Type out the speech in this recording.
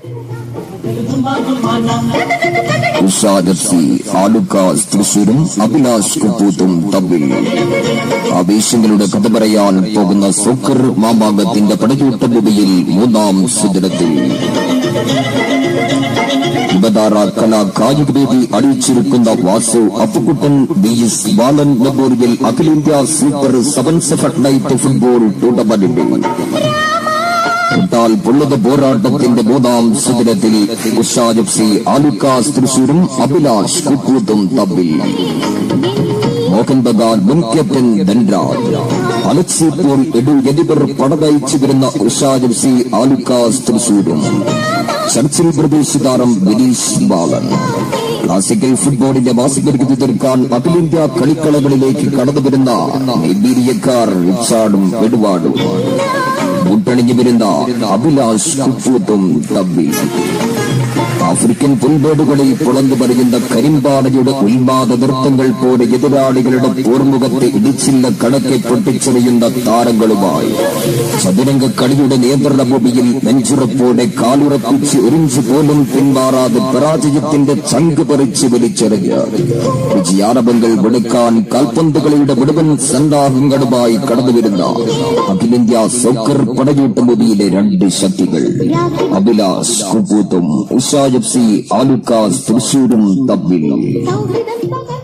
ഉഷാദർശി ആലുക്കാസ് തൃശൂരും അഭിലാഷ് കുപ്പൂത്തും തമ്മിൽ ആവേശങ്ങളുടെ കഥ പറയാൻ പോകുന്ന സോക്കർ മാമാങ്കത്തിന്റെ പടയൂട്ട ഭൂമിയിൽ മൂന്നാം സുദിനത്തിൽ യുവതാര കലാ കായികവേദി അണിയിച്ചിരിക്കുന്ന Vasu Appukuttan B S Balan memorial അഖിലേന്ത്യാ സൂപ്പർ സെവൻസ് നൈറ്റ് ഫുട്ബോൾ ടൂർണമെന്റിന്റെ തൊട്ടാൽ പൊള്ളുന്ന പോരാട്ടത്തിന്റെ മൂന്നാം സുദിനത്തിൽ ഉഷാദ് എഫ് സി ആലുക്കാസ് തൃശൂരും അഭിലാഷ് കുക്കൂത്തും തമ്മിൽ മോഹൻ ബഗാൻ മുൻ captain Dhanraj Alexi Paul Edu എന്നിവർ പടനയിച്ചു വരുന്ന ഉഷാദ് എഫ് സി ആലുക്കാസ് തൃശൂരും ചർച്ചിൽ പ്രദേശ് താരം വിനീഷ് ബാലൻ ക്ലാസിക്കൽ ഫുട്ബോളിന്റെ മാസികരിക്കു തീർക്കാൻ അഖിലേന്ത്യാ കളിക്കളങ്ങളിലേക്ക് കടന്നുവരുന്ന നൈബീരിയക്കാർ റിച്ചാർഡും എടുവാടും മുട്ടണിഞ്ഞു വരുന്ന അഭിലാഷ് കുപ്പൂത്തും തമ്പി ആഫ്രിക്കൻ പുൽബേടുകളിൽ പുളന്നു പറയുന്ന കരിമ്പാടയുടെ ഉന്മാദ നൃത്തങ്ങൾ പോലെ എതിരാളികളുടെ പൂർമുഖത്തെ ഇടിച്ചില്ല കണക്കെ പൊട്ടിച്ചെറിയുന്ന താരങ്ങളുമായി ചതുരംഗ കളിയുടെ നിയന്ത്രണ ഭൂമിയിൽ നെഞ്ചുറപ്പോടെ കാലുറപ്പിച്ച് ഒരിഞ്ച് പോലും പിന്മാറാതെ പരാജയത്തിന്റെ ചങ്ക് പറിച്ച് വലിച്ചെറിഞ്ഞ് വിജയാരവങ്ങൾ വെടുക്കാൻ കാൽപന്തുകളിയുടെ മുഴുവൻ സന്നാഹങ്ങളുമായി കടന്നുവരുന്ന അഖിലേന്ത്യാ സോക്കർ പടയൂട്ട ഭൂമിയിലെ രണ്ട് ശക്തികൾ അഭിലാഷ് കുപ്പൂത്തും ഉഷാ എഫ് സി ആലുക്കാസ് തൃശൂരും തമ്മിൽ സൗഹൃദം പകർ